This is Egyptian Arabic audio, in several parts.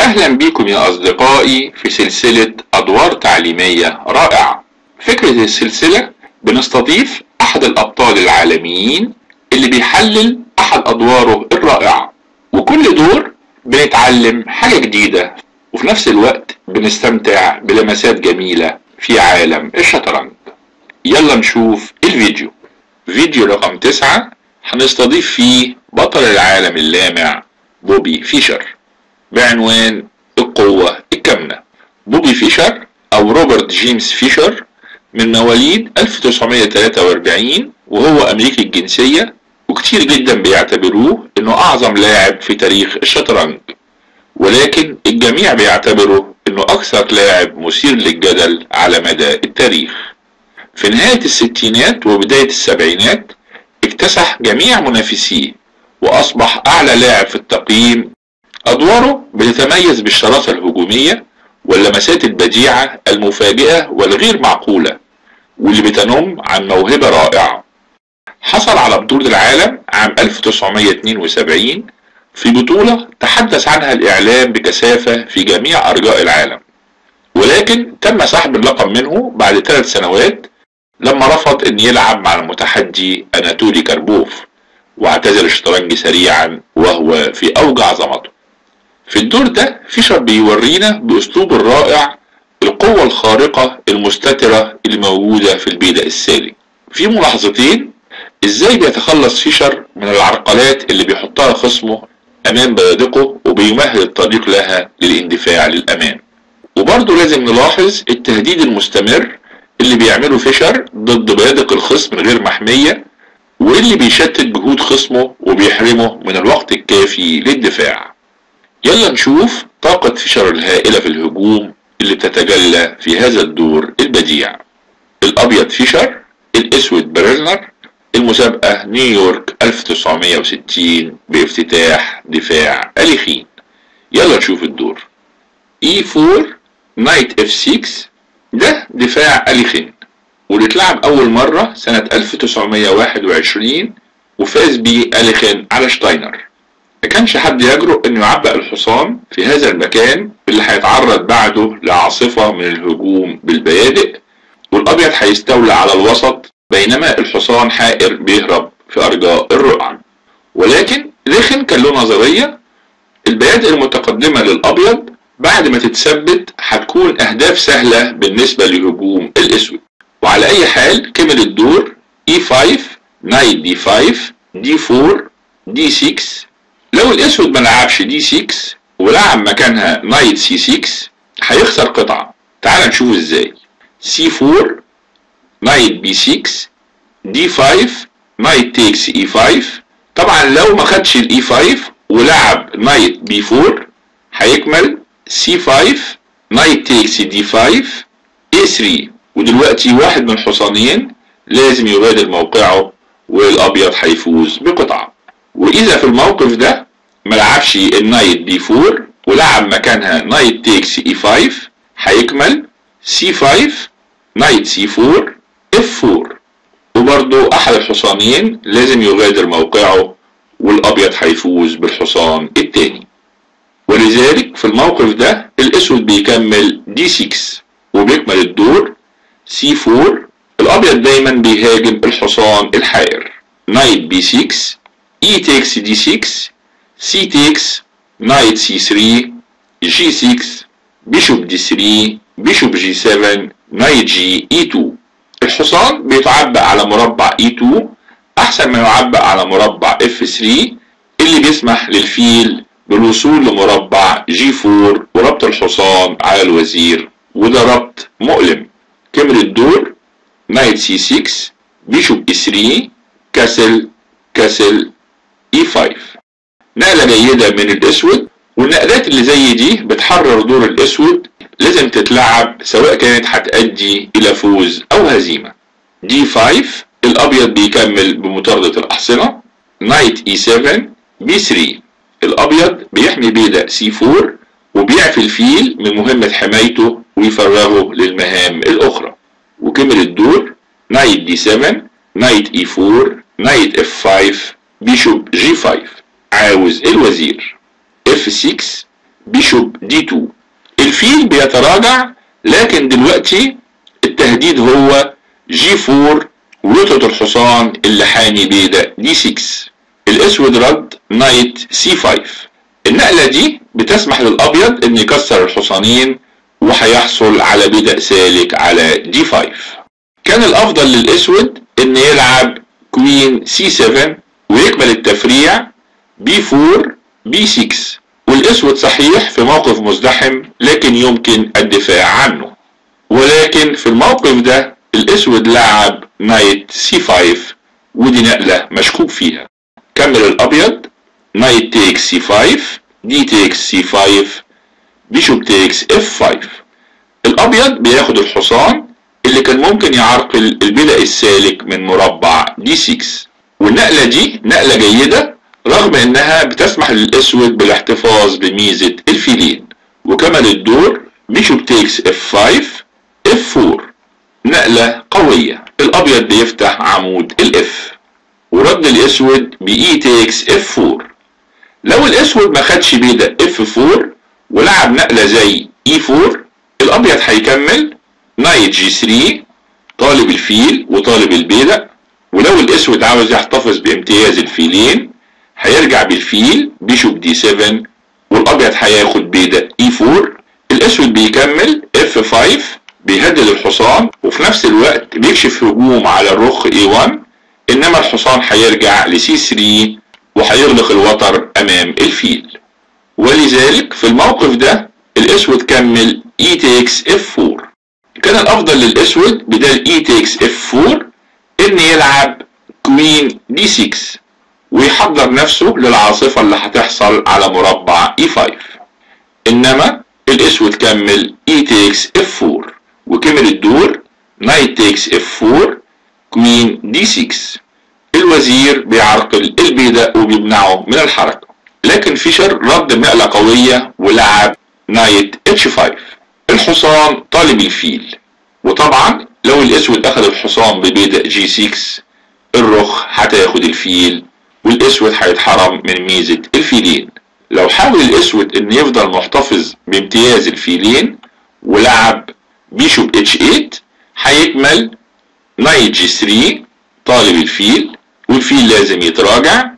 أهلا بكم يا أصدقائي في سلسلة أدوار تعليمية رائعة فكرة السلسلة بنستضيف أحد الأبطال العالميين اللي بيحلل أحد أدواره الرائعة وكل دور بنتعلم حاجة جديدة وفي نفس الوقت بنستمتع بلمسات جميلة في عالم الشطرنج يلا نشوف الفيديو فيديو رقم تسعة هنستضيف فيه بطل العالم اللامع بوبي فيشر بعنوان القوة الكامنة بوبي فيشر أو روبرت جيمس فيشر من مواليد 1943 وهو أمريكي الجنسية وكتير جدا بيعتبروه إنه أعظم لاعب في تاريخ الشطرنج ولكن الجميع بيعتبره إنه أكثر لاعب مثير للجدل على مدى التاريخ في نهاية الستينات وبداية السبعينات اكتسح جميع منافسيه وأصبح أعلى لاعب في التقييم أدواره بتتميز بالشراسة الهجومية واللمسات البديعة المفاجئة والغير معقولة واللي بتنم عن موهبة رائعة حصل على بطولة العالم عام 1972 في بطولة تحدث عنها الإعلام بكثافة في جميع أرجاء العالم ولكن تم سحب اللقب منه بعد ثلاث سنوات لما رفض أن يلعب مع المتحدي أناتولي كاربوف واعتزل الشطرنج سريعا وهو في أوج عظمته في الدور ده فيشر بيورينا بأسلوبه الرائع القوة الخارقة المستترة اللي موجودة في البيدق السالي في ملاحظتين ازاي بيتخلص فيشر من العرقلات اللي بيحطها خصمه امام بيادقه وبيمهد الطريق لها للاندفاع للامام وبرضه لازم نلاحظ التهديد المستمر اللي بيعمله فيشر ضد بيادق الخصم غير محمية واللي بيشتت جهود خصمه وبيحرمه من الوقت الكافي للدفاع يلا نشوف طاقة فيشر الهائلة في الهجوم اللي بتتجلى في هذا الدور البديع الأبيض فيشر الأسود بريزنر المسابقة نيويورك 1960 بافتتاح دفاع أليخين يلا نشوف الدور E4 نايت F6 ده دفاع أليخين واللي اتلعب أول مرة سنة 1921 وفاز بيه أليخين على شتاينر ما كانش حد يجرؤ انه يعبق الحصان في هذا المكان اللي هيتعرض بعده لعاصفة من الهجوم بالبيادق والابيض هيستولى على الوسط بينما الحصان حائر بيهرب في ارجاء الرقعة ولكن ليخن كان له نظرية البيادق المتقدمة للابيض بعد ما تتثبت هتكون اهداف سهلة بالنسبة لهجوم الاسود وعلى اي حال كمل الدور E5 نايت D5 D4 D6 لو الاسود ما لعبش دي 6 ولعب مكانها نايت سي 6 هيخسر قطعة تعال نشوف ازاي سي 4 نايت بي 6 دي 5 نايت تيكس اي 5 طبعا لو ما خدش الاي 5 ولعب نايت بي 4 هيكمل سي 5 نايت تيكس دي 5 اي 3 ودلوقتي واحد من الحصانين لازم يغادر موقعه والابيض هيفوز بقطعه واذا في الموقف ده ما لعبش النايت دي 4 ولعب مكانها نايت تيكس اي 5 هيكمل سي 5 نايت سي 4 اف 4 وبرضو احد الحصانين لازم يغادر موقعه والابيض هيفوز بالحصان التاني ولذلك في الموقف ده الاسود بيكمل دي 6 وبيكمل الدور سي 4 الابيض دايما بيهاجم الحصان الحائر نايت بي 6 E takes D6, C takes Knight C3, G6, Bishop D3, Bishop G7, Knight G E2 الحصان بيتعبأ على مربع E2 أحسن ما يعبأ على مربع F3 اللي بيسمح للفيل بالوصول لمربع G4 وربط الحصان على الوزير وده ربط مؤلم كمل الدور Knight C6 Bishop E3 كاسل كاسل E5 نقلة جيدة من الأسود والنقلات اللي زي دي بتحرر دور الأسود لازم تتلعب سواء كانت هتأدي إلى فوز أو هزيمة D5 الأبيض بيكمل بمطاردة الأحصنة نايت E7 B3 الأبيض بيحمي بيدق C4 وبيعفي الفيل من مهمة حمايته ويفرغه للمهام الأخرى وكمل الدور نايت D7 نايت E4 نايت F5 بيشوب جي 5 عاوز الوزير اف 6 بيشوب دي 2 الفيل بيتراجع لكن دلوقتي التهديد هو جي 4 ورطة الحصان اللي حامي بيدا دي 6 الاسود رد نايت سي 5 النقلة دي بتسمح للابيض ان يكسر الحصانين وهيحصل على بدء سالك على دي 5 كان الافضل للاسود ان يلعب كوين سي 7 ويكمل التفريع بي 4 بي 6 والاسود صحيح في موقف مزدحم لكن يمكن الدفاع عنه ولكن في الموقف ده الاسود لعب نايت سي 5 ودي نقلة مشكوك فيها كمل الابيض نايت تيكس سي 5 دي تيكس سي 5 بيشوب تيكس اف 5 الابيض بياخد الحصان اللي كان ممكن يعرقل البدء السالك من مربع دي 6 والنقلة دي نقلة جيدة رغم انها بتسمح للاسود بالاحتفاظ بميزة الفيلين وكمل الدور بيشوب تيكس اف 5 اف 4 نقلة قوية الابيض بيفتح عمود الاف ورد الاسود باي تيكس اف 4 لو الاسود ما خدش بيدا اف 4 ولعب نقلة زي اي 4 الابيض هيكمل نايت جي 3 طالب الفيل وطالب البيدق ولو الاسود عاوز يحتفظ بامتياز الفيلين هيرجع بالفيل بيشوب دي 7 والابيض هياخد بيدق اي 4 الاسود بيكمل اف 5 بيهدد الحصان وفي نفس الوقت بيكشف هجوم على الرخ اي 1 انما الحصان هيرجع لسي 3 وهيغلق الوتر امام الفيل ولذلك في الموقف ده الاسود كمل اي تيكس اف 4 كان الافضل للاسود بدل اي تيكس اف 4 ان يلعب كوين دي 6 ويحضر نفسه للعاصفة اللي هتحصل على مربع اي 5 انما الاسود كمل اي تيكس اف 4 وكمل الدور نايت تيكس اف 4 كوين دي 6 الوزير بيعرقل البيدق وبيمنعه من الحركة لكن فيشر رد نقلة قوية ولعب نايت اتش 5 الحصان طالب الفيل وطبعا لو الاسود اخذ الحصان ببيدق جي 6 الرخ هتاخد الفيل والاسود هيتحرم من ميزة الفيلين لو حاول الاسود ان يفضل محتفظ بامتياز الفيلين ولعب بيشوب اتش 8 هيكمل نايت جي 3 طالب الفيل والفيل لازم يتراجع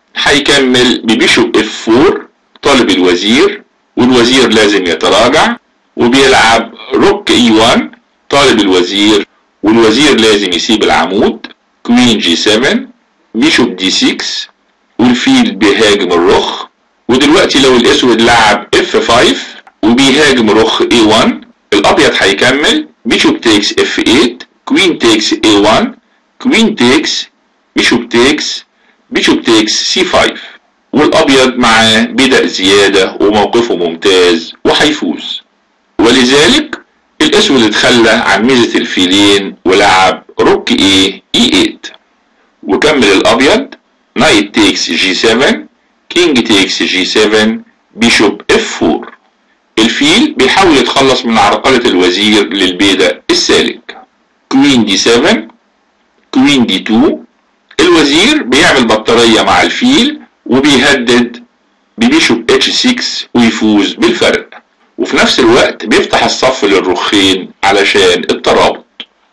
هيكمل ببيشوب اف 4 طالب الوزير والوزير لازم يتراجع وبيلعب روك اي 1 طالب الوزير والوزير لازم يسيب العمود كوين جي 7 بيشوب دي 6 والفيل بيهاجم الرخ ودلوقتي لو الاسود لعب اف 5 وبيهاجم رخ اي 1 الابيض هيكمل بيشوب تيكس اف 8 كوين تيكس اي 1 كوين تيكس بيشوب تيكس بيشوب تيكس سي 5 والابيض معاه بدأ زيادة وموقفه ممتاز وهيفوز ولذلك الاسود اتخلى عن ميزة الفيلين ولعب روك اي اي 8 وكمل الابيض نايت تيكس جي 7 كينج تيكس جي 7 بيشوب اف 4 الفيل بيحاول يتخلص من عرقلة الوزير للبيدق السالك كوين دي 7 كوين دي 2 الوزير بيعمل بطارية مع الفيل وبيهدد ببيشوب اتش 6 ويفوز بالفرق وفي نفس الوقت بيفتح الصف للرخين علشان الترابط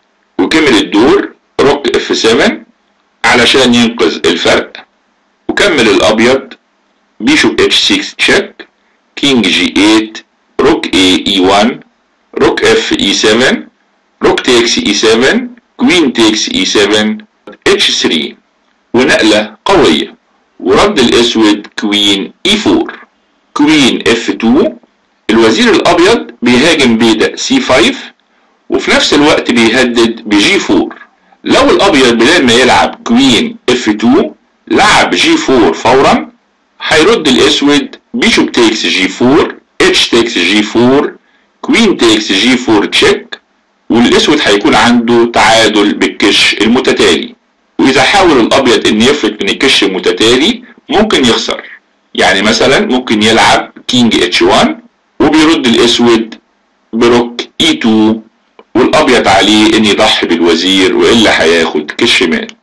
وكمل الدور روك اف 7 علشان ينقذ الفرق وكمل الابيض بيشوب اتش 6 تشيك كينج جي 8 روك اي اي 1 روك اف اي 7 روك تيكس اي 7 كوين تيكس اي 7 اتش 3 ونقلة قوية ورد الاسود كوين اي 4 كوين اف 2 الوزير الابيض بيهاجم بيدا سي 5 وفي نفس الوقت بيهدد بجي 4 لو الابيض بدل ما يلعب كوين اف 2 لعب جي 4 فورا هيرد الاسود بيشوب تيكس جي 4 اتش تيكس جي 4 كوين تيكس جي 4 تشيك والاسود هيكون عنده تعادل بالكش المتتالي واذا حاول الابيض ان يفلت من الكش المتتالي ممكن يخسر يعني مثلا ممكن يلعب كينج اتش 1 وبيرد الاسود بروك اي 2 والابيض عليه ان يضحي بالوزير والا هياخد كش مات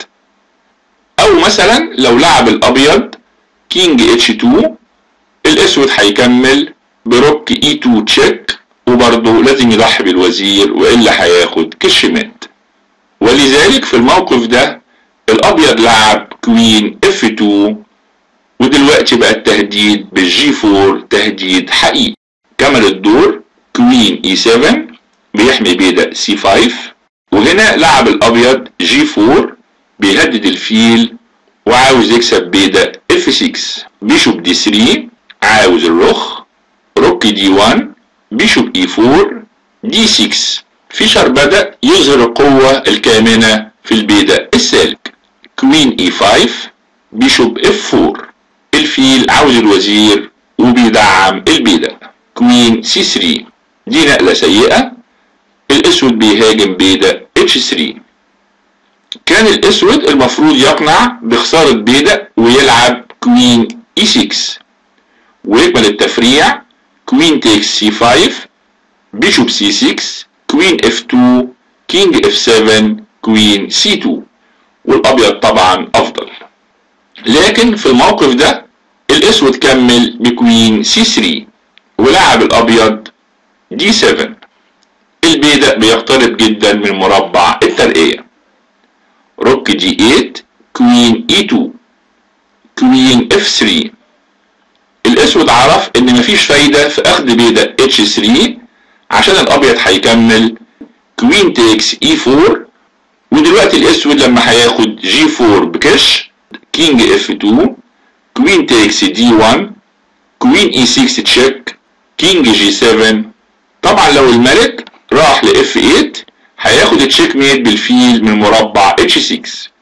او مثلا لو لعب الابيض كينج اتش 2 الاسود هيكمل بروك اي 2 تشيك وبرضه لازم يضحي بالوزير والا هياخد كشمات ولذلك في الموقف ده الابيض لعب كوين اف 2 ودلوقتي بقى التهديد بالجي 4 تهديد حقيقي كمل الدور كوين اي 7 بيحمي بيدا سي 5 وهنا لعب الابيض جي 4 بيهدد الفيل وعاوز يكسب بيدا اف 6 بيشوب دي 3 عاوز الرخ روك دي 1 بيشوب اي 4 دي 6 فيشر بدأ يظهر القوة الكامنة في البيدا السالك كوين اي 5 بيشوب اف 4 الفيل عاوز الوزير وبيدعم البيدا كوين سي 3 دي نقلة سيئة الاسود بيهاجم بيدا اتش 3 كان الاسود المفروض يقنع بخسارة بيدا ويلعب كوين اي 6 ويكمل التفريع كوين تيكس سي 5 بيشوب سي 6 كوين اف 2 كينج اف 7 كوين سي 2 والابيض طبعا افضل لكن في الموقف ده الاسود كمل بكوين سي 3 ولعب الابيض دي 7 البيدق بيقترب جدا من مربع الترقية روك دي 8 كوين اي 2 كوين اف 3 الاسود عرف ان مفيش فايدة في اخذ بيدق اتش 3 عشان الابيض هيكمل كوين تيكس اي 4 ودلوقتي الاسود لما هياخد جي 4 بكش كينج اف 2 كوين تيكس دي 1 كوين اي 6 تشيك كينج جي 7 طبعا لو الملك راح ل اف 8 هياخد تشيك ميت بالفيل من مربع اتش 6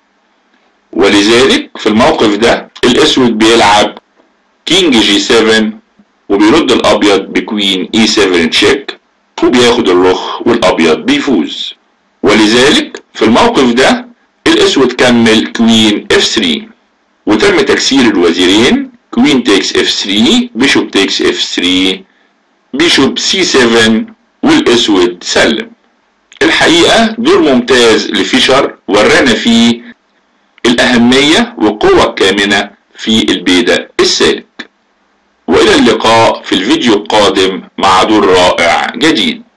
ولذلك في الموقف ده الاسود بيلعب كينج جي 7 وبيرد الابيض بكوين اي 7 تشيك وبياخد الرخ والابيض بيفوز ولذلك في الموقف ده الاسود كمل كوين اف 3 وتم تكسير الوزيرين كوين تيكس اف 3 بيشوب تيكس اف 3 بيشوب سي 7 والاسود سلم الحقيقة دور ممتاز لفيشر ورانا فيه الأهمية والقوة الكامنة في البيدة السالك وإلى اللقاء في الفيديو القادم مع دور رائع جديد